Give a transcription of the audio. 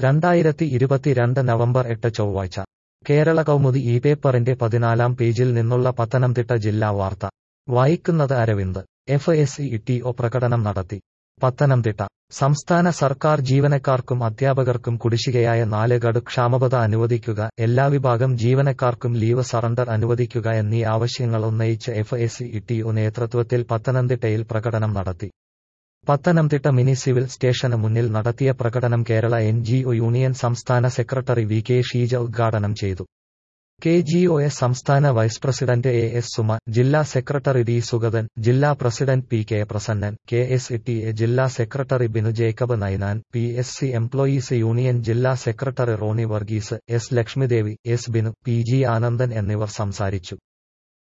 രണ്ടായിരത്തി ഇരുപത്തിരണ്ട് നവംബർ എട്ട് ചൊവ്വാഴ്ച കേരള കൗമുദി ഈ പേപ്പറിന്റെ പതിനാലാം പേജിൽ നിന്നുള്ള പത്തനംതിട്ട ജില്ലാ വാർത്ത വായിക്കുന്നത് Aravind F S E T O പ്രകടനം നടത്തി പത്തനംതിട്ട സംസ്ഥാന സർക്കാർ ജീവനക്കാർക്കും അധ്യാപകർക്കും കുടിശ്ശികയായ നാല് ഗഡു ക്ഷാമബത അനുവദിക്കുക എല്ലാ വിഭാഗം ജീവനക്കാർക്കും ലീവ് സറണ്ടർ അനുവദിക്കുക എന്നീ ആവശ്യങ്ങൾ ഉന്നയിച്ച് F S E T O നേതൃത്വത്തിൽ പത്തനംതിട്ടയിൽ പ്രകടനം നടത്തി പത്തനംതിട്ട മിനി സിവിൽ സ്റ്റേഷന് മുന്നിൽ നടത്തിയ പ്രകടനം Kerala N G O union സംസ്ഥാന സെക്രട്ടറി വി കെ ഷീജ ഉദ്ഘാടനം ചെയ്തു കെ ജി ഒ എസ് സംസ്ഥാന vice president A S Suma ജില്ലാ സെക്രട്ടറി ഡി സുഗതൻ ജില്ലാ president P K Prasannan K S T A ജില്ലാ secretary Binu Jacob Ninan P S C employees union ജില്ലാ secretary Roni Varghese S Lakshmidevi S Binu P G Anandan എന്നിവർ സംസാരിച്ചു